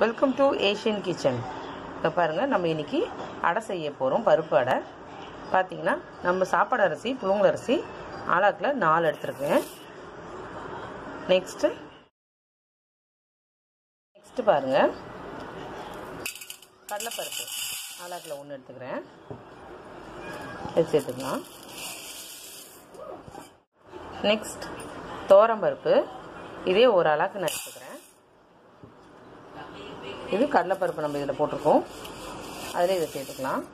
welcome to Asian kitchen இப்போ பாருங்கள் நம்ம இன்னைக்கு அடை செய்ய போகிறோம் பருப்பு அடை பார்த்தீங்கன்னா நம்ம சாப்பாடு அரிசி புழுங்கல் அரிசி ஆளாக்கில் நாலு எடுத்துருக்கேன் நெக்ஸ்ட்டு நெக்ஸ்ட்டு பாருங்கள் கடலைப்பருப்பு ஆளாக்கில் ஒன்று எடுத்துக்கிறேன் இது சேர்த்துக்கலாம் நெக்ஸ்ட் பருப்பு இதே ஒரு அளாக்கு நான் எடுத்துக்கிறேன் இது கடலைப்பருப்பு நம்ம இதில் போட்டிருக்கோம் அதில் இதை சேர்த்துக்கலாம்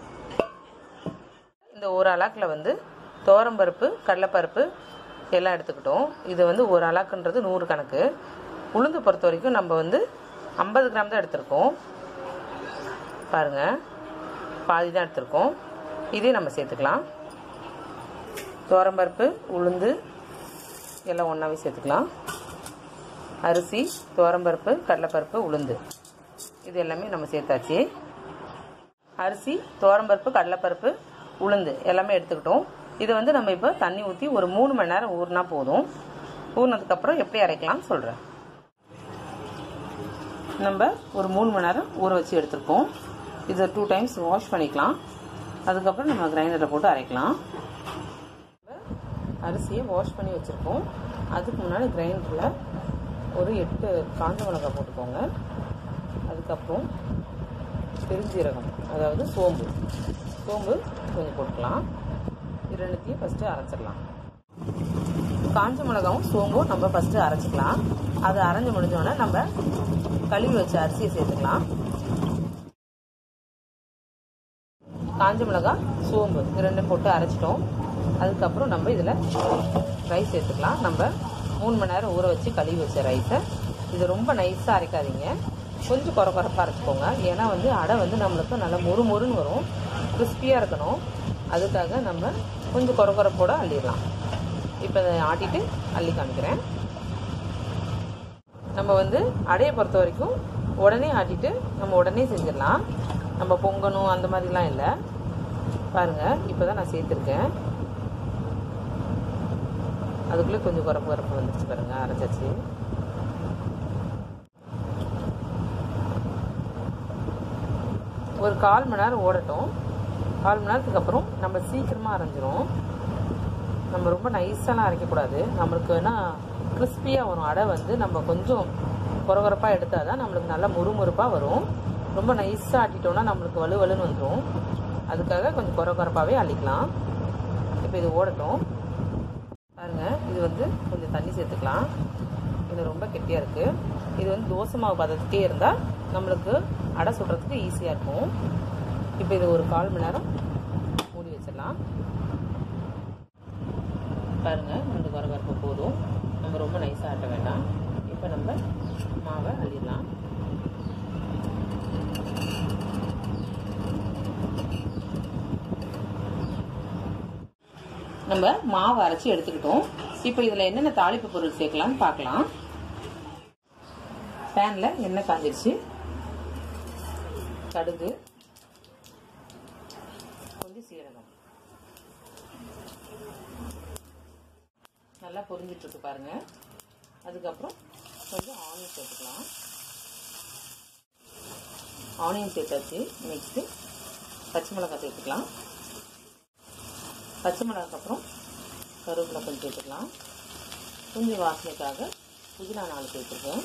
இந்த ஒரு அலாக்கில் வந்து பருப்பு கடலைப்பருப்பு எல்லாம் எடுத்துக்கிட்டோம் இது வந்து ஒரு அலாக்குன்றது நூறு கணக்கு உளுந்து பொறுத்த வரைக்கும் நம்ம வந்து ஐம்பது கிராம் தான் எடுத்திருக்கோம் பாருங்கள் பாதி தான் எடுத்திருக்கோம் இதே நம்ம சேர்த்துக்கலாம் பருப்பு உளுந்து எல்லாம் ஒன்றாவே சேர்த்துக்கலாம் அரிசி துவரம்பருப்பு கடலைப்பருப்பு உளுந்து இது எல்லாமே நம்ம சேர்த்தாச்சு அரிசி துவரம்பருப்பு கடலைப்பருப்பு உளுந்து எல்லாமே எடுத்துக்கிட்டோம் இது வந்து நம்ம இப்போ தண்ணி ஊற்றி ஒரு மூணு மணி நேரம் ஊறினா போதும் ஊறினதுக்கப்புறம் எப்படி அரைக்கலாம்னு சொல்கிறேன் நம்ம ஒரு மூணு மணி நேரம் ஊற வச்சு எடுத்துருக்கோம் இதை டூ டைம்ஸ் வாஷ் பண்ணிக்கலாம் அதுக்கப்புறம் நம்ம கிரைண்டரில் போட்டு அரைக்கலாம் அரிசியை வாஷ் பண்ணி வச்சுருக்கோம் அதுக்கு முன்னாடி கிரைண்டரில் ஒரு எட்டு காஞ்ச மிளகாய் போட்டுக்கோங்க அதுக்கப்புறம் பெருஞ்சீரகம் அதாவது சோம்பு சோம்பு கொஞ்சம் போட்டுக்கலாம் இது ரெண்டுத்தையும் ஃபஸ்ட்டு அரைச்சிடலாம் காஞ்ச மிளகாவும் சோம்பும் நம்ம ஃபஸ்ட்டு அரைச்சிக்கலாம் அது அரைஞ்சு முடிஞ்சோடனே நம்ம கழுவி வச்ச அரிசியை சேர்த்துக்கலாம் காஞ்ச மிளகாய் சோம்பு இது ரெண்டும் போட்டு அரைச்சிட்டோம் அதுக்கப்புறம் நம்ம இதில் ரைஸ் சேர்த்துக்கலாம் நம்ம மூணு மணி நேரம் ஊற வச்சு கழுவி வச்ச ரைஸை இது ரொம்ப நைஸாக அரைக்காதீங்க கொஞ்சம் குறை குறைப்பாக அரைச்சிக்கோங்க ஏன்னா வந்து அடை வந்து நம்மளுக்கு நல்லா மொறு மொறுன்னு வரும் கிறிஸ்பியாக இருக்கணும் அதுக்காக நம்ம கொஞ்சம் குறை குறைப்போட அள்ளிடலாம் இப்போ அதை ஆட்டிட்டு அள்ளி காமிக்கிறேன் நம்ம வந்து அடையை பொறுத்த வரைக்கும் உடனே ஆட்டிட்டு நம்ம உடனே செஞ்சிடலாம் நம்ம பொங்கணும் அந்த மாதிரிலாம் இல்லை பாருங்கள் இப்போ தான் நான் சேர்த்துருக்கேன் அதுக்குள்ளே கொஞ்சம் குறப்பு குறப்பு வந்துருச்சு பாருங்க அரைச்சாச்சு ஒரு கால் மணி நேரம் ஓடட்டும் கால் மணி நேரத்துக்கு அப்புறம் நம்ம சீக்கிரமாக அரைஞ்சிரும் நம்ம ரொம்ப நைஸாலாம் அரைக்கக்கூடாது நம்மளுக்கு வேணால் கிறிஸ்பியாக வரும் அடை வந்து நம்ம கொஞ்சம் குறகுறப்பாக எடுத்தால் தான் நம்மளுக்கு நல்லா முறுமுறுப்பாக வரும் ரொம்ப நைஸாக ஆட்டிட்டோம்னா நம்மளுக்கு வலு வலுன்னு வந்துடும் அதுக்காக கொஞ்சம் குறகுறப்பாகவே அள்ளிக்கலாம் இப்போ இது ஓடட்டும் பாருங்க இது வந்து கொஞ்சம் தண்ணி சேர்த்துக்கலாம் இது ரொம்ப கெட்டியாக இருக்குது இது வந்து தோசை மாவு பதத்துக்கே இருந்தால் நம்மளுக்கு அடை சுடுறதுக்கு ஈஸியாக இருக்கும் இப்போ இது ஒரு கால் மணி நேரம் மூடி வச்சிடலாம் பாருங்க ரெண்டு கரகரப்பு போதும் நம்ம ரொம்ப நைஸாக ஆட்ட வேண்டாம் இப்போ நம்ம மாவை அள்ளிடலாம் நம்ம மாவு அரைச்சி எடுத்துக்கிட்டோம் இப்போ இதில் என்னென்ன தாளிப்பு பொருள் சேர்க்கலாம்னு பார்க்கலாம் பேனில் எண்ணெய் காஞ்சிருச்சு கடுகு கொஞ்சம் சீரகம் நல்லா பொரிஞ்சிட்டு இருக்கு பாருங்க அதுக்கப்புறம் கொஞ்சம் ஆனியன் சேர்த்துக்கலாம் ஆனியன் சேர்த்தாச்சு நெக்ஸ்ட்டு பச்சை மிளகாய் சேர்த்துக்கலாம் பச்சை மிளகாக்கு அப்புறம் கருவேப்பிலை கொஞ்சம் சேர்த்துக்கலாம் கொஞ்சம் வாசனைக்காக புதினா நாலு சேர்த்துருக்கேன்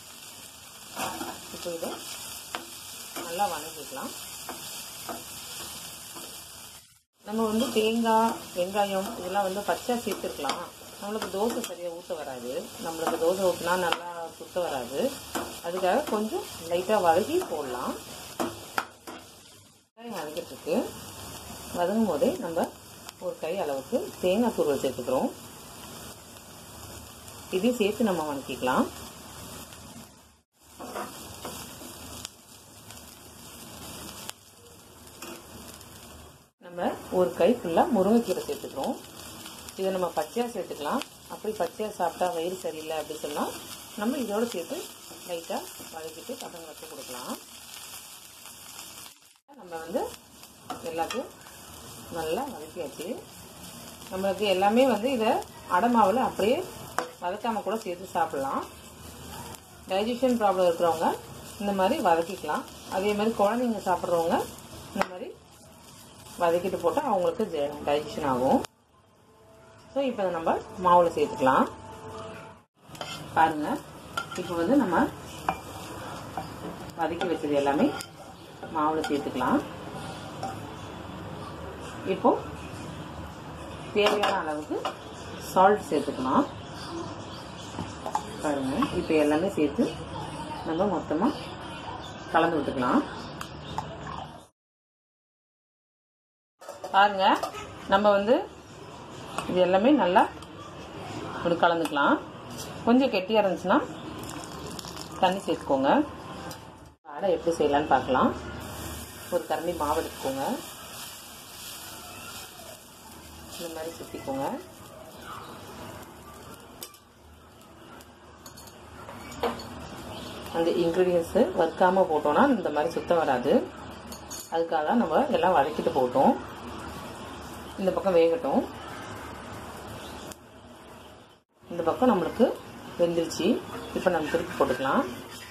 இப்போ இதை நல்லா வணக்கிக்கலாம் நம்ம வந்து தேங்காய் வெங்காயம் இதெல்லாம் வந்து பச்சை சேர்த்துருக்கலாம் நம்மளுக்கு தோசை சரியாக ஊற்ற வராது நம்மளுக்கு தோசை ஊற்றினா நல்லா சுத்த வராது அதுக்காக கொஞ்சம் லைட்டாக வதக்கி போடலாம் வதக்கிட்டுருக்கு வதங்கும் போதே நம்ம ஒரு கை அளவுக்கு தேங்காய் துருவல் சேர்த்துக்கிறோம் இதையும் சேர்த்து நம்ம வணக்கிக்கலாம் நம்ம ஒரு கை ஃபுல்லாக முருங்கைக்கீரை சேர்த்துக்கிறோம் இதை நம்ம பச்சையாக சேர்த்துக்கலாம் அப்படி பச்சையாக சாப்பிட்டா வயிறு சரியில்லை அப்படின்னு சொன்னால் நம்ம இதோடு சேர்த்து லைட்டாக வதக்கிட்டு பசங்களுக்கு கொடுக்கலாம் நம்ம வந்து எல்லாத்தையும் நல்லா வதக்கியாச்சு நம்மளுக்கு எல்லாமே வந்து இதை அடமாவில் அப்படியே வதக்காமல் கூட சேர்த்து சாப்பிட்லாம் டைஜஷன் ப்ராப்ளம் இருக்கிறவங்க இந்த மாதிரி வதக்கிக்கலாம் அதே மாதிரி குழந்தைங்க சாப்பிட்றவங்க இந்த மாதிரி வதக்கிட்டு போட்டால் அவங்களுக்கு டைஜஷன் ஆகும் ஸோ இப்போ இதை நம்ம மாவில் சேர்த்துக்கலாம் பாருங்க இப்போ வந்து நம்ம வதக்கி வச்சது எல்லாமே மாவில் சேர்த்துக்கலாம் இப்போ தேவையான அளவுக்கு சால்ட் சேர்த்துக்கலாம் பாருங்க இப்போ எல்லாமே சேர்த்து நம்ம மொத்தமாக கலந்து விட்டுக்கலாம் பாருங்க நம்ம வந்து இது எல்லாமே நல்லா இப்படி கலந்துக்கலாம் கொஞ்சம் கெட்டியாக இருந்துச்சுன்னா தண்ணி சேர்த்துக்கோங்க அடை எப்படி செய்யலான்னு பார்க்கலாம் ஒரு கரண்டி மாவு எடுத்துக்கோங்க இந்த மாதிரி சுற்றிக்கோங்க அந்த இன்க்ரீடியன்ஸு வறுக்காமல் போட்டோம்னா இந்த மாதிரி சுத்தம் வராது அதுக்காக தான் நம்ம எல்லாம் வதக்கிட்டு போட்டோம் இந்த பக்கம் வேகட்டும் இந்த பக்கம் நம்மளுக்கு வெந்துருச்சு இப்போ நம்ம திருப்பி போட்டுக்கலாம்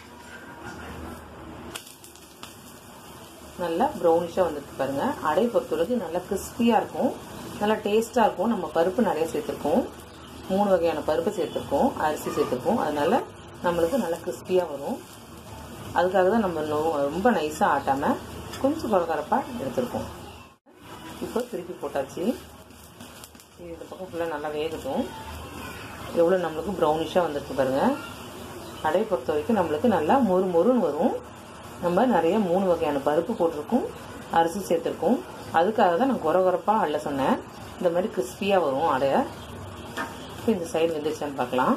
நல்லா ப்ரௌனிஷாக வந்துருக்கு பாருங்க அடை பொறுத்தவரைக்கும் நல்லா கிறிஸ்பியாக இருக்கும் நல்லா டேஸ்ட்டாக இருக்கும் நம்ம பருப்பு நிறைய சேர்த்துருக்கோம் மூணு வகையான பருப்பு சேர்த்துருக்கோம் அரிசி சேர்த்துருக்கோம் அதனால நம்மளுக்கு நல்லா கிறிஸ்பியாக வரும் அதுக்காக தான் நம்ம ரொம்ப நைஸாக ஆட்டாமல் கொஞ்சம் குறகரப்பாக எடுத்திருக்கோம் இப்போ திருப்பி போட்டாச்சு இந்த பக்கம் ஃபுல்லாக நல்லா வேகட்டும் எவ்வளோ நம்மளுக்கு ப்ரௌனிஷாக வந்திருக்கு பாருங்கள் அடை பொறுத்த வரைக்கும் நம்மளுக்கு நல்லா மொறு மொறுன்னு வரும் நம்ம நிறைய மூணு வகையான பருப்பு போட்டிருக்கோம் அரிசி சேர்த்துருக்கோம் அதுக்காக தான் நான் குறை குறைப்பாக அள்ள சொன்னேன் இந்த மாதிரி கிறிஸ்பியாக வரும் அடைய இப்போ இந்த சைடு வெந்துருச்சான்னு பார்க்கலாம்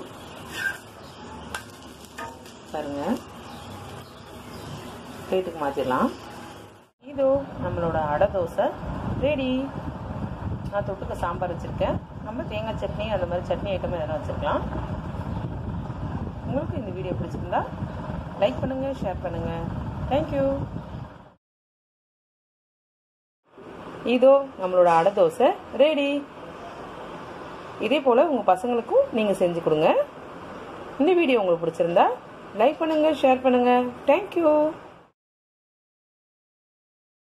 பாருங்க பிளேட்டுக்கு மாற்றிடலாம் இதோ நம்மளோட அடை தோசை ரெடி நான் தொட்டுக்க சாம்பார் வச்சுருக்கேன் நம்ம தேங்காய் சட்னி அந்த மாதிரி சட்னி ஐட்டம் எதனா வச்சுருக்கலாம் உங்களுக்கு இந்த வீடியோ பிடிச்சிருந்தா லைக் பண்ணுங்கள் ஷேர் பண்ணுங்கள் தேங்க்யூ இதோ நம்மளோட அடை தோசை ரெடி இதே போல் உங்கள் பசங்களுக்கும் நீங்கள் செஞ்சு கொடுங்க இந்த வீடியோ உங்களுக்கு பிடிச்சிருந்தா லைக் பண்ணுங்கள் ஷேர் பண்ணுங்கள் தேங்க்யூ